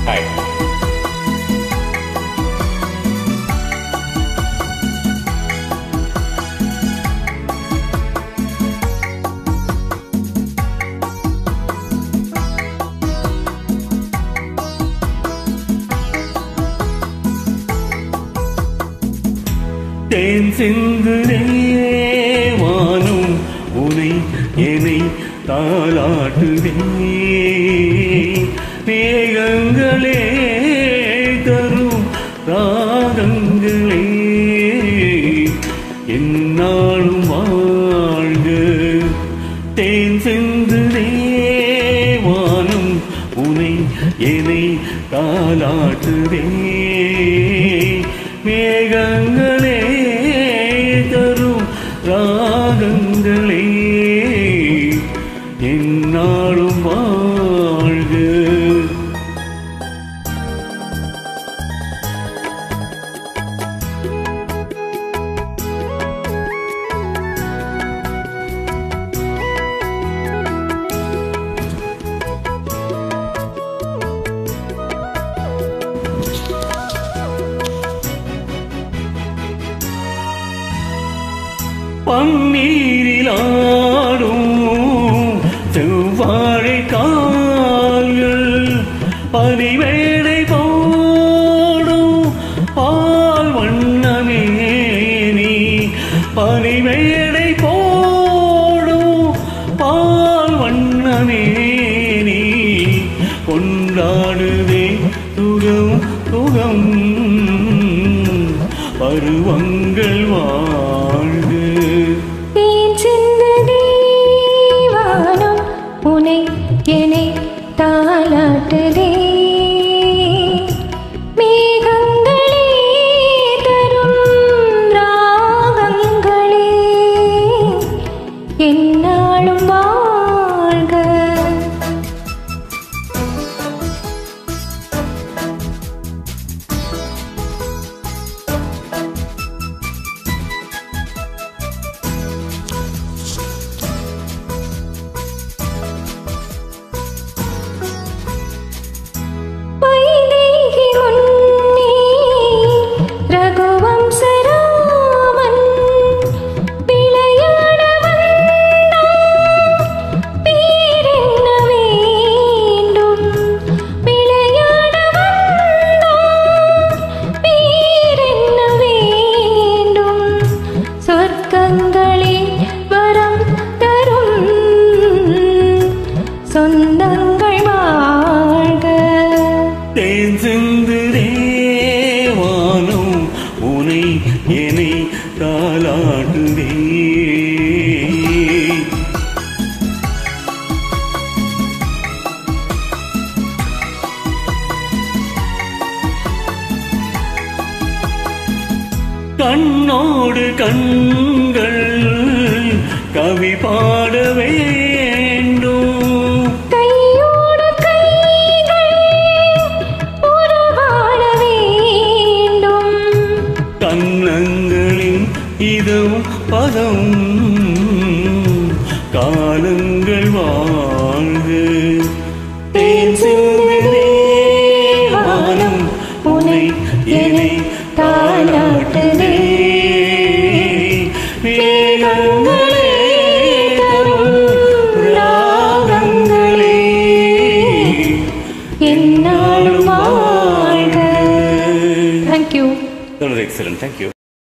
Hi தேன் சிந்து வானும் உனை என்னை தாளாட்டுதே மேகங்களே தரும் ராகங்களே என்னாலும் வாழ்க தேன் சிந்து வானும் உனை என்னை தாளாட்டுதே மேகங்களே தரும் ராகங்களே என்னாலும் வாழ்க பன்னீரிலாடும் செவ்வாழை கால்கள் பனிவேடை போடும் பால் வண்ணமே நீ பனிவேடை போடும் பால் வண்ணமே நீ கொண்டாடுதே சுகம் சுகம் பருவங்கள் வாழ்க தேன் சிந்ததே வானம் உனை என்னை தாளாட்டுதே மேகங்களே தரும் ராகங்களே என்னாலும் வாழ்க வைதேகி முன்னே ரகுவம்சராமன் விளையாட வந்தான் பேரென்ன வேண்டும் விளையாட வந்தான் பேரென்ன வேண்டும் சொர்க்கங்களே வரம் தரும் சொந்தங்கள் வாழ்க தேன் சிந்து வானம் உனை என்னை தாளாட்டுதே கண்ணோடு கண்கள் கவி பாட வேண்டும் கையோடு கைகள் உறவாட வேண்டும் கன்னங்களின் இதம் பதம் காலங்கள் வாழ்க தேன் சிந்துதே வானம் உனை என்னை தாளாட்டுதே மேகங்களே தரும் ராகங்களே என்னாலும் வாழ்க thank you That was excellent. Thank you.